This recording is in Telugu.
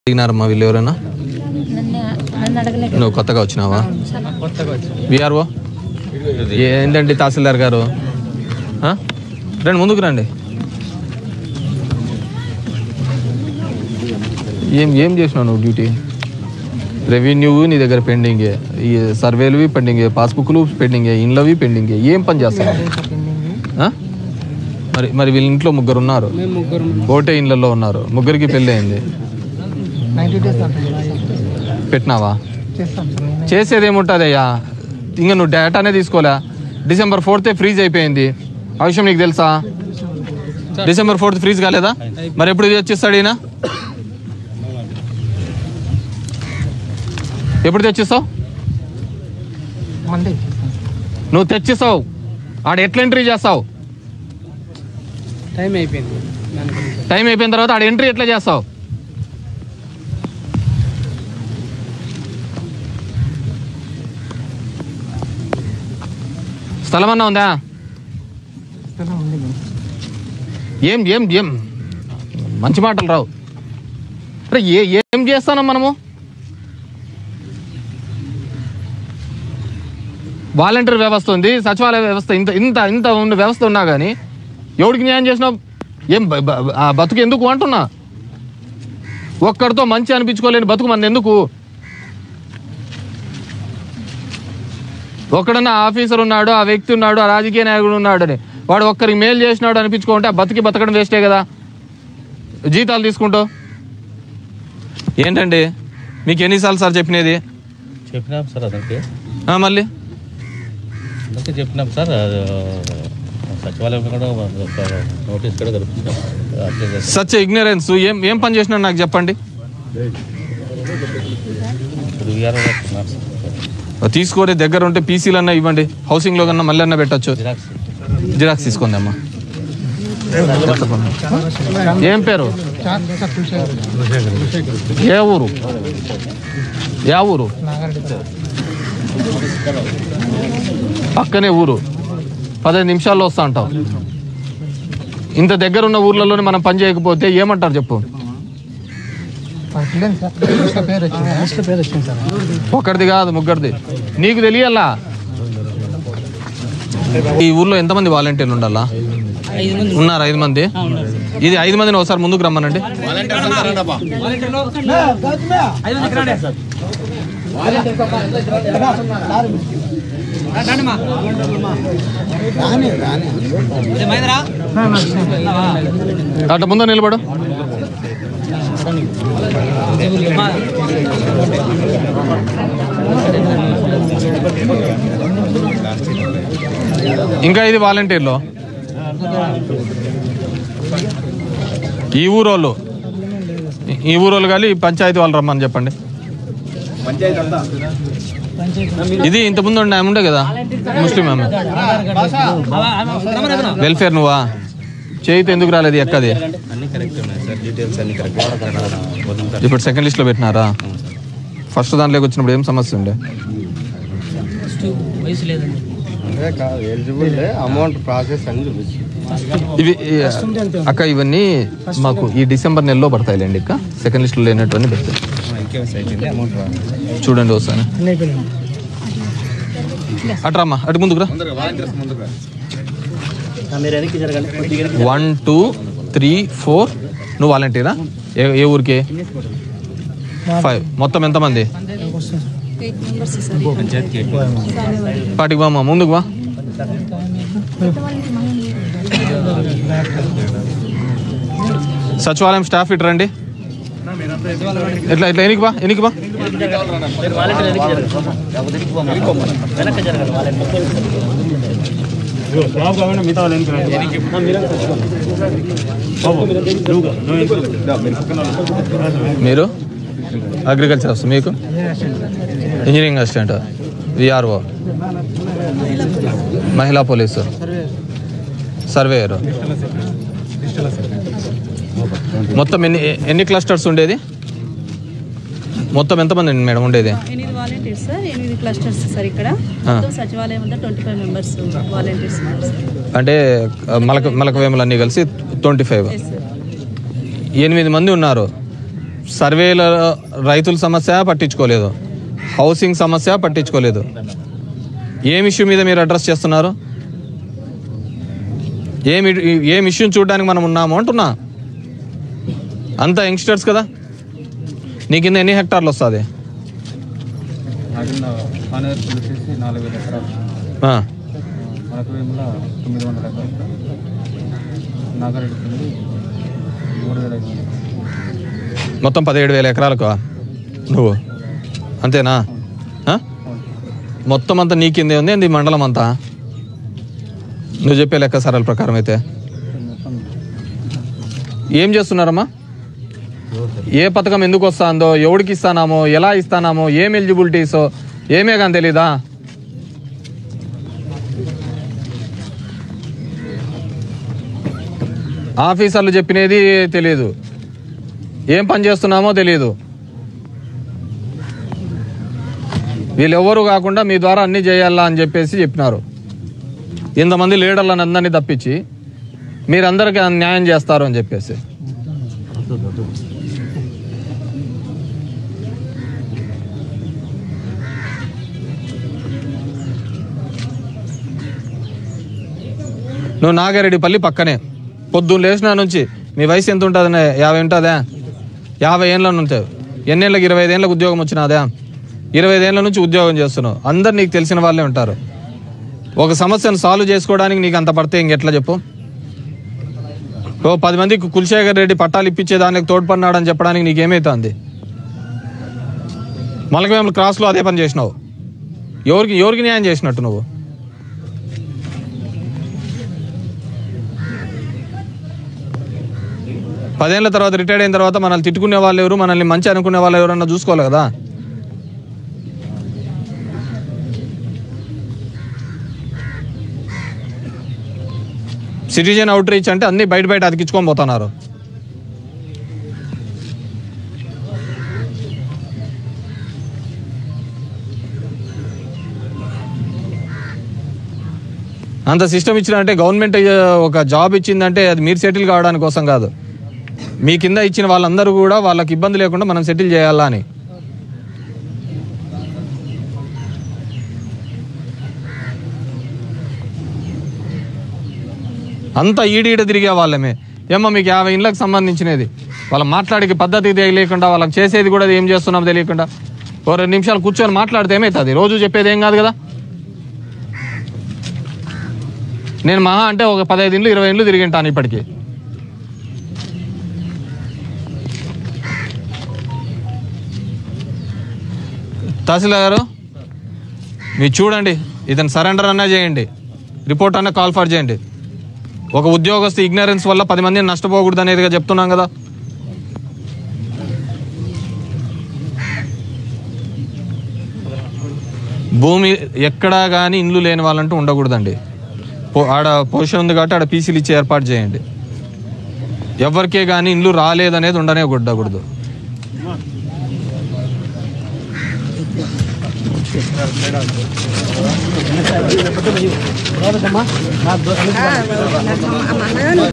అడిగినారమ్మా వీళ్ళు ఎవరైనా నన్ను నన్ను అడగలేదు నువ్వు కొత్తగా వచ్చినావా విఆర్ఓ ఏంటండి తహసీల్దార్ గారు ఆ? రండి ముందుకు రండి ఏం ఏం చేసినావు నువ్వు డ్యూటీ రెవెన్యూ నీ దగ్గర పెండింగే ఈ సర్వేలువి పెండింగే పాస్బుక్లు పెండింగే ఇండ్లవి పెండింగే ఏం పని చేస్తావు ఆ? మరి మరి వీళ్ళ ఇంట్లో ముగ్గురు ఉన్నారు ఒకటే ఇండ్లలో ఉన్నారు ముగ్గురికి పెళ్ళి అయింది నైంటీ డేస్ అంటే పెట్టినావా చేస్తాం సార్ నేను చేసేది ఏముంటుంది అయ్యా ఇంకా నువ్వు డేటానే తీసుకోలే డిసెంబర్ ఫోర్తే ఫ్రీజ్ అయిపోయింది ఆ విషయం నీకు తెలుసా డిసెంబర్ ఫోర్త్ ఫ్రీజ్ కాలేదా మరి ఎప్పుడు తెచ్చిస్తాడు ఈయన ఎప్పుడు తెచ్చిస్తావు మండే చేస్తాం నువ్వు తెచ్చిస్తావు ఆడ ఎట్లా ఎంట్రీ చేస్తావు టైం అయిపోయింది దానికి టైం అయిపోయిన తర్వాత ఆడ ఎంట్రీ ఎట్లా చేస్తావు స్థలం అన్నా ఉందా స్థలం ఉంది మేడం. ఏం ఏం ఏం మంచి మాటలు రావు అరే ఏ ఏం చేస్తానం మనము వాలంటీర్ వ్యవస్థ ఉంది సచివాలయ వ్యవస్థ ఇంత ఇంత ఇంత ఉన్న వ్యవస్థ ఉన్నా కానీ ఎవడికి న్యాయం చేసినావు ఏం బ- బ- ఆ బతుకు ఎందుకు అంటున్నా ఒక్కడితో మంచి అనిపించుకోలేని బతుకు మన ఎందుకు ఒక్కడన్నా ఆఫీసర్ ఉన్నాడు ఆ వ్యక్తి ఉన్నాడు ఆ రాజకీయ నాయకుడు ఉన్నాడు అని వాడు ఒక్కరికి మేలు చేసినాడు అనిపించుకుంటే ఆ బతికి బతకడం వేస్టే కదా జీతాలు తీసుకుంటూ ఏంటండి మీకు ఎన్నిసార్లు సార్ చెప్పినది చెప్పినాం సార్ అతనికి ఆ, మళ్ళీ అందుకే చెప్పినాం సార్ అది, సచివాలయం కూడా ఒక నోటీస్ కూడా కనిపించాం అప్లై చేస్తాం సచ్ ఇగ్నరెన్స్ ఏం ఏం పని చేసినా నాకు చెప్పండి ఇప్పుడు వీఆర్ఓ ఉన్నారు సార్ తీసుకొని దగ్గర ఉంటే పీసీలు అన్నా ఇవ్వండి హౌసింగ్లో కన్నా మళ్ళీ అన్నా పెట్టచ్చు జిరాక్స్ జిరాక్స్ తీసుకోండి అమ్మా ఏం పేరు చార్ సార్ కుల్చేరు. ఏ ఊరు ఏ ఊరు నాగారెడ్డి సార్. పక్కనే ఊరు పదహైదు నిమిషాల్లో వస్తా అంటావు ఇంత దగ్గర ఉన్న ఊర్లలోనే మనం పని చేయకపోతే ఏమంటారు చెప్పు పర్లేదు సార్ లిస్ట్లో పేరు వచ్చింది లిస్ట్లో పేరు వచ్చింది సార్ ఒక్కడిది కాదు ముగ్గురిది నీకు తెలియాలా ఈ ఊర్లో ఎంతమంది వాలంటీర్లు ఉండాలా ఉన్నారు ఐదు మంది ఇది ఐదు మందిని ఒకసారి ముందుకు రమ్మనండి అట్లా ముందు నిలబడు ఇంకా ఇది వాలంటీర్లు ఈ ఊరోళ్ళు ఈ ఊరోళ్ళు కానీ ఈ పంచాయతీ వాళ్ళు రమ్మని చెప్పండి ఇది ఇంత ముందు ఉండే ఆమె ఉండే కదా ముస్లిం ఆమె వెల్ఫేర్ నువ్వా చేయితే ఎందుకు రాలేదు ఈ ఎక్కది అన్ని కరెక్ట్ ఉన్నాయి సార్ డీటెయిల్స్ అన్ని కరెక్ట్ వదులుతారు ఇప్పుడు సెకండ్ లిస్ట్లో పెట్టినారా ఫస్ట్ దాంట్లోకి వచ్చినప్పుడు ఏం సమస్య ఉండే ఎలిజిబుల్ అమౌంట్ ప్రాసెస్ అని చూపించి ఇవి ఈ- అక్క ఇవన్నీ మాకు ఈ డిసెంబర్ నెలలో పడతాయిలేండి ఇక్క సెకండ్ లిస్ట్లో లేనటువంటి పెడతాయి ఇంకేమైనా అయిపోయింది అమౌంట్ చూడండి ఒకసారి అట్రామ్మా అటు ముందుకురా మీరు వెనక్కి జరగండి కొద్దిగా వన్ టూ త్రీ ఫోర్ నువ్వు వాలంటీరా ఏ ఏ ఊరికి ఫైవ్ మొత్తం ఎంతమంది పంచాయతీకి పాటికి బామ్మా ముందుకు బా సచివాలయం స్టాఫ్ ఇటు రండి ఎట్లా ఇట్లా ఎనికి బా ఎనికి బా వెనక్కి జరగండి వాళ్ళ మీరు అగ్రికల్చర్ వస్తుంది మీకు ఇంజనీరింగ్ అసిస్టెంట్ విఆర్ఓ మహిళా పోలీసు సర్వేయర్ మొత్తం ఎన్ని ఎన్ని క్లస్టర్స్ ఉండేది మొత్తం ఎంతమంది మేడం ఉండేది ఎనిమిది వాలంటీర్స్ సార్ ఎనిమిది క్లస్టర్స్ సార్ ఇక్కడ మొత్తం సచివాలయం అంతా ట్వంటీ ఫైవ్ మెంబర్స్ వాలంటీర్స్ ఉన్నారు సార్ అంటే ఆ, మలక మలక వేములు అన్నీ కలిసి ట్వంటీ ఫైవ్ ఎస్ సార్ ఎనిమిది మంది ఉన్నారు సర్వేల రైతుల సమస్య పట్టించుకోలేదు హౌసింగ్ సమస్య పట్టించుకోలేదు ఏం ఇష్యూ మీద మీరు అడ్రస్ చేస్తున్నారు ఏమి ఏం ఇష్యూని చూడడానికి మనం ఉన్నాము అంటున్నా అంతా యంగ్స్టర్స్ కదా నీ కింద ఎన్ని హెక్టార్లు వస్తుంది అడిగిన ఆనేరు వచ్చేసి నాలుగు వేల ఎకరాలు మనకు వేముల తొమ్మిది వందల ఎకరాలు నాగారెడ్డి కింది మూడు వేల ఐదు వందలు మొత్తం పదిహేడు వేల ఎకరాలకు నువ్వు అంతేనా ఆ? మొత్తం అంతా నీ కిందే ఉంది ఏంది ఈ మండలం అంతా నువ్వు చెప్పే లెక్క సరళ ప్రకారం అయితే మొత్తం ఏం చేస్తున్నారమ్మా ఏ పథకం ఎందుకు వస్తుందో ఎవడికి ఇస్తానామో ఎలా ఇస్తానామో ఏం ఎలిజిబిలిటీసో ఏమే కానీ తెలీదా ఆఫీసర్లు చెప్పినది తెలియదు ఏం పని చేస్తున్నామో తెలియదు వీళ్ళెవ్వరు కాకుండా మీ ద్వారా అన్ని చేయాలా అని చెప్పేసి చెప్పినారు ఇంతమంది లీడర్లను అందరినీ తప్పించి మీరందరికీ న్యాయం చేస్తారు అని చెప్పేసి నువ్వు నాగారెడ్డిపల్లి పక్కనే పొద్దున్న లేచిన నుంచి మీ వయసు ఎంత ఉంటుంది యాభై ఉంటుందా యాభై ఏళ్ళ నుంచి ఎన్నేళ్ళకి ఇరవై ఐదేళ్ళకి ఉద్యోగం వచ్చినాదా ఇరవై ఐదేళ్ళ నుంచి ఉద్యోగం చేస్తున్నావు అందరు నీకు తెలిసిన వాళ్ళే ఉంటారు ఒక సమస్యను సాల్వ్ చేసుకోవడానికి నీకు అంత పడితే ఇంకెట్లా చెప్పు ఓ పది మందికి కులశేఖర్ రెడ్డి పట్టాలు ఇప్పించే దానికి తోడ్పడినాడని చెప్పడానికి నీకేమైతుంది మలకవేముల క్రాస్లో అదే పని చేసినావు ఎవరికి ఎవరికి న్యాయం చేసినట్టు నువ్వు పదేళ్ల తర్వాత రిటైర్డ్ అయిన తర్వాత మనల్ని తిట్టుకునే వాళ్ళు ఎవరు మనల్ని మంచి అనుకునే వాళ్ళు ఎవరన్నా చూసుకోవాలి కదా సిటిజన్ అవుట్ రీచ్ అంటే అన్ని బయట బయట అతికించుకొని పోతున్నారు అంత సిస్టమ్ ఇచ్చినంటే గవర్నమెంట్ ఒక జాబ్ ఇచ్చిందంటే అది మీరు సెటిల్ కావడానికి కోసం కాదు మీ కింద ఇచ్చిన వాళ్ళందరూ కూడా వాళ్ళకి ఇబ్బంది లేకుండా మనం సెటిల్ చేయాలా అని అంతా ఈడీడ తిరిగే వాళ్ళమే ఏమో మీకు యాభై ఇండ్లకు సంబంధించినది వాళ్ళ మాట్లాడికి పద్ధతి తెలియకుండా వాళ్ళకి చేసేది కూడా ఏం చేస్తున్నాం తెలియకుండా ఓ రెండు నిమిషాలు కూర్చొని మాట్లాడితే ఏమవుతుంది రోజు చెప్పేది ఏం కాదు కదా నేను మహా అంటే ఒక పదహైదు ఇండ్లు ఇరవై ఇండ్లు తిరిగింటాను ఇప్పటికి తహసీల్దార్ గారు మీరు చూడండి ఇతను సరెండర్ అన్నా చేయండి రిపోర్ట్ అన్నా కాల్ ఫర్ చేయండి ఒక ఉద్యోగస్తు ఇగ్నరెన్స్ వల్ల పది మందిని నష్టపోకూడదు అనేదిగా చెప్తున్నాం కదా భూమి ఎక్కడా కానీ ఇండ్లు లేని వాళ్ళంటూ ఉండకూడదండి పో- ఆడ పొజిషన్ ఉంది కాబట్టి ఆడ పీసీలు ఇచ్చి ఏర్పాటు చేయండి ఎవరికే కానీ ఇండ్లు రాలేదనేది ఉండనే ఉండకూడదు